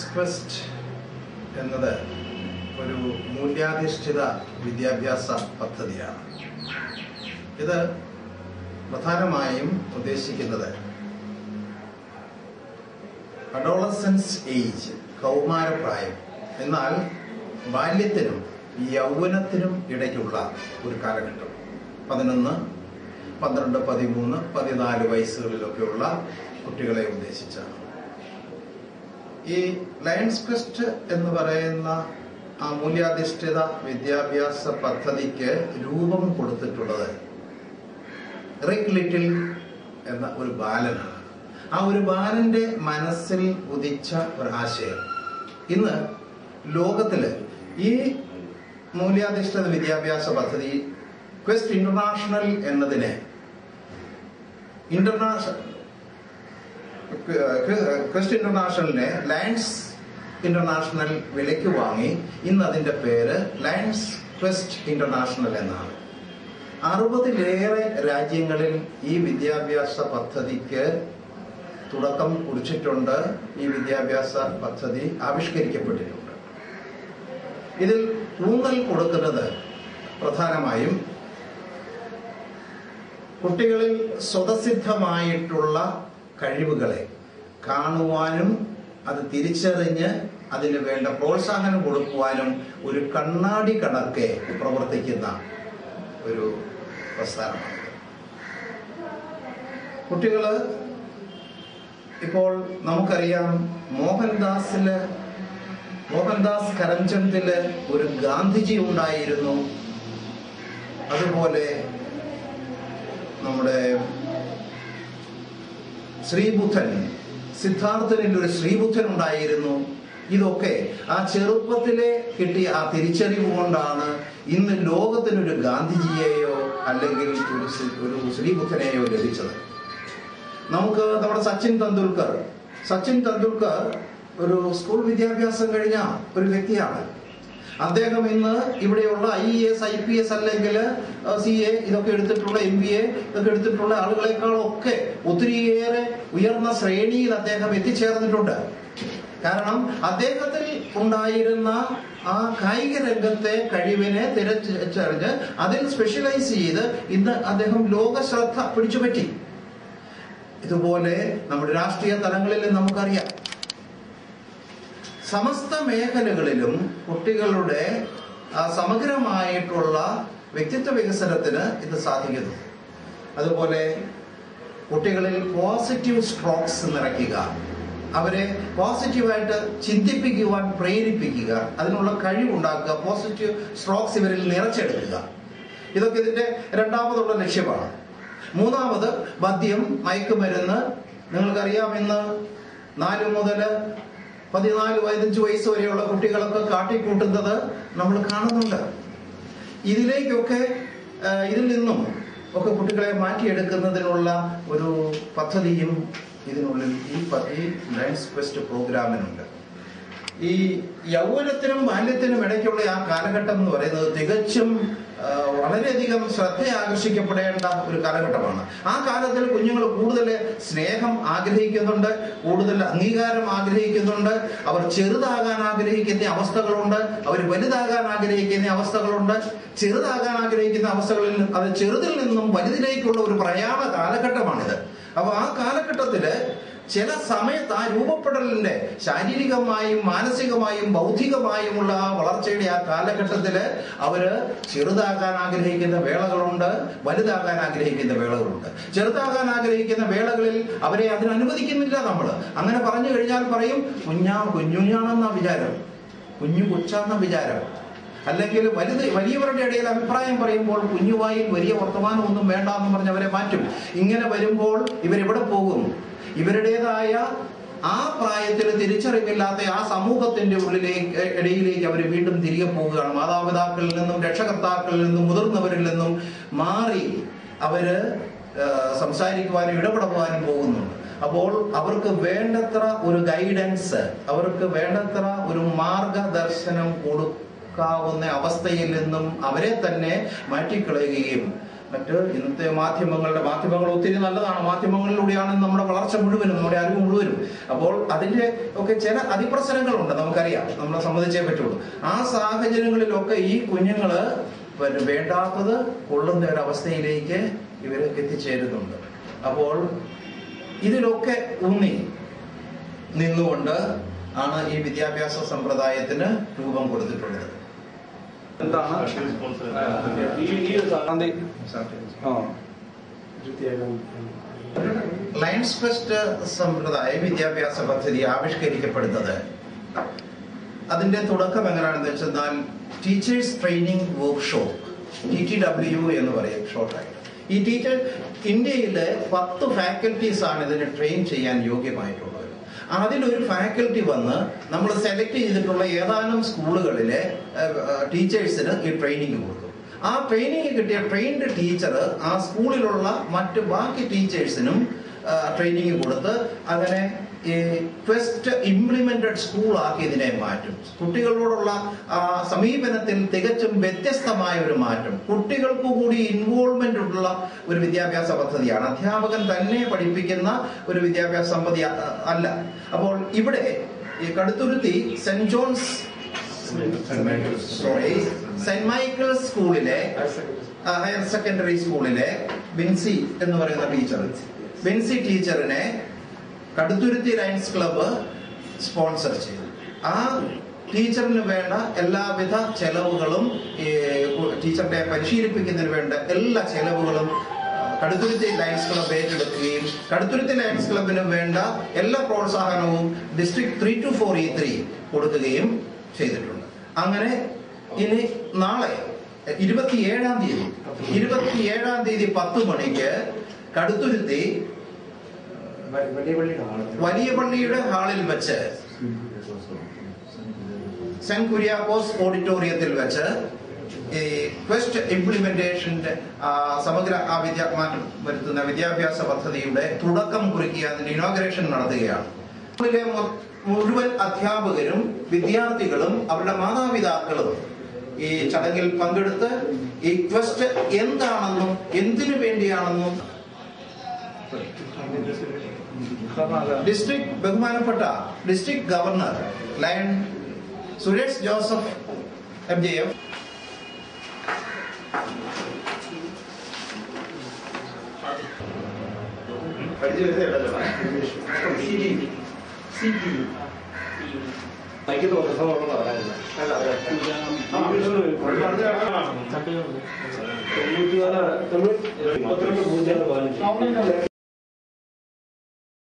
question എന്നത് ഒരു മൂല്യാധിഷ്ഠിത വിദ്യാഭ്യാസ പദ്ധതിയാണ് ഇത് പ്രധാനമായും ഉദ്ദേശിക്കുന്നത് അഡോളസൻസ് ഏജ് കൗമാരപ്രായം എന്നാൽ ബാല്യത്തിനും യൗവനത്തിനും ഇടയ്ക്കുള്ള ഒരു കാലഘട്ടം പതിനൊന്ന് പന്ത്രണ്ട് പതിമൂന്ന് പതിനാല് വയസ്സുകളിലൊക്കെയുള്ള കുട്ടികളെ ഉദ്ദേശിച്ചാണ് ഈ ലയൺസ് ക്വസ്റ്റ് എന്ന് പറയുന്ന ആ മൂല്യാധിഷ്ഠിത വിദ്യാഭ്യാസ പദ്ധതിക്ക് രൂപം കൊടുത്തിട്ടുള്ളത് റിക് ലിറ്റിൽ എന്ന ഒരു ബാലനാണ് ആ ഒരു ബാലന്റെ മനസ്സിൽ ഉദിച്ച ഒരു ആശയം ഇന്ന് ലോകത്തില് ഈ മൂല്യാധിഷ്ഠിത വിദ്യാഭ്യാസ പദ്ധതി ക്വസ്റ്റ് ഇന്റർനാഷണൽ എന്നതിനെ ഇന്റർനാഷണൽ ക്വസ്റ്റ് ഇന്റർനാഷണലിനെ ലയൺസ് ഇന്റർനാഷണൽ വിലയ്ക്ക് വാങ്ങി ഇന്ന് അതിന്റെ പേര് ലയൺസ് ക്വസ്റ്റ് ഇന്റർനാഷണൽ എന്നാണ് അറുപതിലേറെ രാജ്യങ്ങളിൽ ഈ വിദ്യാഭ്യാസ പദ്ധതിക്ക് തുടക്കം കുറിച്ചിട്ടുണ്ട് ഈ വിദ്യാഭ്യാസ പദ്ധതി ആവിഷ്കരിക്കപ്പെട്ടിട്ടുണ്ട് ഇതിൽ ഊന്നൽ കൊടുക്കുന്നത് പ്രധാനമായും കുട്ടികളിൽ സ്വതസിദ്ധമായിട്ടുള്ള കഴിവുകളെ കാണുവാനും അത് തിരിച്ചറിഞ്ഞ് അതിന് വേണ്ട പ്രോത്സാഹനം കൊടുക്കുവാനും ഒരു കണ്ണാടി കണക്കെ പ്രവർത്തിക്കുന്ന ഒരു പ്രസ്ഥാനമാണ് കുട്ടികള് ഇപ്പോൾ നമുക്കറിയാം മോഹൻദാസില് മോഹൻദാസ് കരംചന്ദില് ഒരു ഗാന്ധിജി ഉണ്ടായിരുന്നു അതുപോലെ നമ്മുടെ ശ്രീബുദ്ധൻ സിദ്ധാർത്ഥനിൽ ഒരു ശ്രീബുദ്ധൻ ഉണ്ടായിരുന്നു ഇതൊക്കെ ആ ചെറുപ്പത്തിലെ കിട്ടിയ ആ തിരിച്ചറിവ് കൊണ്ടാണ് ഇന്ന് ലോകത്തിനൊരു ഗാന്ധിജിയെയോ അല്ലെങ്കിൽ ഒരു ശ്രീ- ഒരു ശ്രീബുദ്ധനെയോ ലഭിച്ചത് നമുക്ക് നമ്മുടെ സച്ചിൻ തെണ്ടുൽക്കർ സച്ചിൻ തെണ്ടുൽക്കർ ഒരു സ്കൂൾ വിദ്യാഭ്യാസം കഴിഞ്ഞ ഒരു വ്യക്തിയാണ് അദ്ദേഹം ഇന്ന് ഇവിടെയുള്ള I S I P S അല്ലെങ്കിൽ സി എ ഇതൊക്കെ എടുത്തിട്ടുള്ള എം ബി എ ഇതൊക്കെ എടുത്തിട്ടുള്ള ആളുകളെക്കാളൊക്കെ ഒത്തിരിയേറെ ഉയർന്ന ശ്രേണിയിൽ അദ്ദേഹം എത്തിച്ചേർന്നിട്ടുണ്ട് കാരണം അദ്ദേഹത്തിൽ ഉണ്ടായിരുന്ന ആ കായിക രംഗത്തെ കഴിവിനെ തിരച്ചറിഞ്ഞ് അതിൽ സ്പെഷ്യലൈസ് ചെയ്ത് ഇന്ന് അദ്ദേഹം ലോക ശ്രദ്ധ പിടിച്ചുപറ്റി ഇതുപോലെ നമ്മുടെ രാഷ്ട്രീയ തലങ്ങളിൽ നമുക്കറിയാം സമസ്ത മേഖലകളിലും കുട്ടികളുടെ ആ, സമഗ്രമായിട്ടുള്ള വ്യക്തിത്വ വികസനത്തിന് ഇത് സാധിക്കുന്നു അതുപോലെ കുട്ടികളിൽ പോസിറ്റീവ് സ്ട്രോക്സ് നിറയ്ക്കുക അവരെ പോസിറ്റീവായിട്ട് ചിന്തിപ്പിക്കുവാൻ പ്രേരിപ്പിക്കുക അതിനുള്ള കഴിവുണ്ടാക്കുക പോസിറ്റീവ് സ്ട്രോക്സ് ഇവരിൽ നിറച്ചെടുക്കുക ഇതൊക്കെ ഇതിന്റെ രണ്ടാമതുള്ള ലക്ഷ്യമാണ് മൂന്നാമത് മദ്യം മയക്കുമരുന്ന് നിങ്ങൾക്കറിയാം ഇന്ന് നാല് മുതൽ പതിനാല് പതിനഞ്ച് വയസ്സ് വരെയുള്ള കുട്ടികളൊക്കെ കാട്ടിക്കൂട്ടുന്നത് നമ്മൾ കാണുന്നുണ്ട് ഇതിലേക്കൊക്കെ ആ, ഇതിൽ നിന്നും ഒക്കെ കുട്ടികളെ മാറ്റിയെടുക്കുന്നതിനുള്ള ഒരു പദ്ധതിയും ഇതിനുള്ളിൽ ഈ പ- ഈ ലയൺസ് ക്വസ്റ്റ് പ്രോഗ്രാമിനുണ്ട് ഈ യൗവനത്തിനും ബാല്യത്തിനും ഇടയ്ക്കുള്ള ആ കാലഘട്ടം എന്ന് പറയുന്നത് തികച്ചും ആ, വളരെയധികം ശ്രദ്ധ ആകർഷിക്കപ്പെടേണ്ട ഒരു കാലഘട്ടമാണ് ആ കാലത്തിൽ കുഞ്ഞുങ്ങൾ കൂടുതൽ സ്നേഹം ആഗ്രഹിക്കുന്നുണ്ട് കൂടുതൽ അംഗീകാരം ആഗ്രഹിക്കുന്നുണ്ട് അവർ ചെറുതാകാൻ ആഗ്രഹിക്കുന്ന അവസ്ഥകളുണ്ട് അവർ വലുതാകാൻ ആഗ്രഹിക്കുന്ന അവസ്ഥകളുണ്ട് ചെറുതാകാൻ ആഗ്രഹിക്കുന്ന അവസ്ഥകളിൽ നിന്ന് അത് ചെറുതിൽ നിന്നും വലുതിലേക്കുള്ള ഒരു പ്രയാണ കാലഘട്ടമാണിത് അപ്പൊ ആ കാലഘട്ടത്തില് ചില സമയത്ത് ആ രൂപപ്പെടലിന്റെ ശാരീരികമായും മാനസികമായും ബൗദ്ധികമായുമുള്ള ആ വളർച്ചയുടെ ആ കാലഘട്ടത്തില് അവര് ചെറുതാകാൻ ആഗ്രഹിക്കുന്ന വേളകളുണ്ട് വലുതാകാൻ ആഗ്രഹിക്കുന്ന വേളകളുണ്ട് ചെറുതാകാൻ ആഗ്രഹിക്കുന്ന വേളകളിൽ അവരെ അതിന് അനുവദിക്കുന്നില്ല നമ്മൾ അങ്ങനെ പറഞ്ഞു കഴിഞ്ഞാൽ പറയും കുഞ്ഞാ കുഞ്ഞുഞ്ഞാണെന്ന വിചാരം കുഞ്ഞു കൊച്ചാന്ന വിചാരം അല്ലെങ്കിൽ വലുത് വലിയവരുടെ ഇടയിൽ അഭിപ്രായം പറയുമ്പോൾ കുഞ്ഞുവായിൽ വലിയ വർത്തമാനമൊന്നും വേണ്ട എന്ന് പറഞ്ഞ് അവരെ മാറ്റും ഇങ്ങനെ വരുമ്പോൾ ഇവരെവിടെ പോകും ഇവരുടേതായ ആ പ്രായത്തിൽ തിരിച്ചറിവില്ലാത്ത ആ സമൂഹത്തിന്റെ ഉള്ളിലേക്ക് ഇടയിലേക്ക് അവർ വീണ്ടും തിരികെ പോവുകയാണ് മാതാപിതാക്കളിൽ നിന്നും രക്ഷകർത്താക്കളിൽ നിന്നും മുതിർന്നവരിൽ നിന്നും മാറി അവര് ആ, സംസാരിക്കുവാനും ഇടപെടുവാനും പോകുന്നുണ്ട് അപ്പോൾ അവർക്ക് വേണ്ടത്ര ഒരു ഗൈഡൻസ് അവർക്ക് വേണ്ടത്ര ഒരു മാർഗദർശനം കൊടുക്കാവുന്ന അവസ്ഥയിൽ നിന്നും അവരെ തന്നെ മാറ്റിക്കളയുകയും മറ്റ് ഇന്നത്തെ മാധ്യമങ്ങളുടെ മാധ്യമങ്ങൾ ഒത്തിരി നല്ലതാണ് മാധ്യമങ്ങളിലൂടെയാണ് നമ്മുടെ വളർച്ച മുഴുവനും നമ്മുടെ അറിവ് മുഴുവനും അപ്പോൾ അതിന്റെ ഒക്കെ ചില അതിപ്രസരങ്ങളുണ്ട് നമുക്കറിയാം നമ്മളെ സംബന്ധിച്ചേ പറ്റുള്ളൂ ആ സാഹചര്യങ്ങളിലൊക്കെ ഈ കുഞ്ഞുങ്ങള് പിന്നെ വേണ്ടാത്തത് കൊള്ളുന്ന ഒരു അവസ്ഥയിലേക്ക് ഇവർ എത്തിച്ചേരുന്നുണ്ട് അപ്പോൾ ഇതിലൊക്കെ ഊന്നി നിന്നുകൊണ്ട് ആണ് ഈ വിദ്യാഭ്യാസ സമ്പ്രദായത്തിന് രൂപം കൊടുത്തിട്ടുള്ളത് എന്താണ് ഈ ഈ ഒരു ശാന്തി ആ ലയൺസ് ഫെസ്റ്റ് സമ്പ്രദായ വിദ്യാഭ്യാസ പദ്ധതി ആവിഷ്കരിക്കപ്പെടുന്നത് അതിന്റെ തുടക്കം എങ്ങനെയാണെന്ന് വെച്ചെന്നാൽ teachers training workshop T T W എന്ന് പറയും ഷോർട്ടായിട്ട് ഈ ടീച്ചർ ഇന്ത്യയിലെ പത്ത് ഫാക്കൽറ്റീസ് ആണ് ഇതിനെ ട്രെയിൻ ചെയ്യാൻ യോഗ്യമായിട്ടുള്ളത് അതിലൊരു ഫാക്കൽറ്റി വന്ന് നമ്മൾ സെലക്ട് ചെയ്തിട്ടുള്ള ഏതാനും സ്കൂളുകളിലെ ടീച്ചേഴ്സിന് ഈ ട്രെയിനിങ് കൊടുക്കും ആ ട്രെയിനിങ് കിട്ടിയ ട്രെയിൻഡ് ടീച്ചർ ആ സ്കൂളിലുള്ള മറ്റ് ബാക്കി ടീച്ചേഴ്സിനും ട്രെയിനിങ് കൊടുത്ത് അങ്ങനെ ഈ ക്വസ്റ്റ് ഇംപ്ലിമെന്റഡ് സ്കൂൾ ആക്കി ഇതിനെ മാറ്റും കുട്ടികളോടുള്ള ആ, സമീപനത്തിൽ തികച്ചും വ്യത്യസ്തമായ ഒരു മാറ്റം കുട്ടികൾക്ക് കൂടി ഇൻവോൾവ്മെന്റ് ഉള്ള ഒരു വിദ്യാഭ്യാസ പദ്ധതിയാണ് അധ്യാപകൻ തന്നെ പഠിപ്പിക്കുന്ന ഒരു വിദ്യാഭ്യാസ പദ്ധതി അ- അല്ല അപ്പോൾ ഇവിടെ ഈ Kaduthuruthy saint John's sorry saint Michael's സ്കൂളിലെ ആ, ഹയർ സെക്കൻഡറി സ്കൂളിലെ ബിൻസി എന്ന് പറയുന്ന ടീച്ചർ ബിൻസി ടീച്ചറിനെ കടുത്തുരുത്തി ലയൺസ് ക്ലബ്ബ് സ്പോൺസർ ചെയ്തു ആ ടീച്ചറിന് വേണ്ട എല്ലാവിധ ചെലവുകളും ഈ ടീച്ചറിനെ പരിശീലിപ്പിക്കുന്നതിന് വേണ്ട എല്ലാ ചെലവുകളും ആ, കടുത്തുരുത്തി ലയൺസ് ക്ലബ്ബ് ഏറ്റെടുക്കുകയും കടുത്തുരുത്തി ലയൺസ് ക്ലബിന് വേണ്ട എല്ലാ പ്രോത്സാഹനവും district three two four E three കൊടുക്കുകയും ചെയ്തിട്ടുണ്ട് അങ്ങനെ ഇനി നാളെ ഇരുപത്തിയേഴാം തീയതി ഇരുപത്തിയേഴാം തീയതി പത്ത് മണിക്ക് കടുത്തുരുത്തി വലിയ പള്ളിയുടെ ഹാളിൽ വെച്ച് സെന്റ് കുര്യാക്കോസ് ഓഡിറ്റോറിയത്തിൽ വെച്ച് ഈ ക്വസ്റ്റ് ഇംപ്ലിമെന്റേഷന്റെ ആ, സമഗ്ര ആ വിദ്യാ മാറ്റം വരുത്തുന്ന വിദ്യാഭ്യാസ പദ്ധതിയുടെ തുടക്കം കുറിക്കുക അതിന്റെ ഇനോഗ്രേഷൻ നടത്തുകയാണ് സ്കൂളിലെ മൊ- മുഴുവൻ അധ്യാപകരും വിദ്യാർത്ഥികളും അവരുടെ മാതാപിതാക്കളും ഈ ചടങ്ങിൽ പങ്കെടുത്ത് ഈ ക്വസ്റ്റ് എന്താണെന്നും എന്തിനു വേണ്ടിയാണെന്നും ഡിസ്ട്രിക്ട് ബഹുമാനപ്പെട്ട district governor lion Suresh Joseph M J F mike തുറന്നുള്ളതാണ് തൊണ്ണൂറ്റി നാല് തൊണ്ണൂറ്റി മുപ്പത്തിരണ്ട് പൂജ്യം പതിനഞ്ച്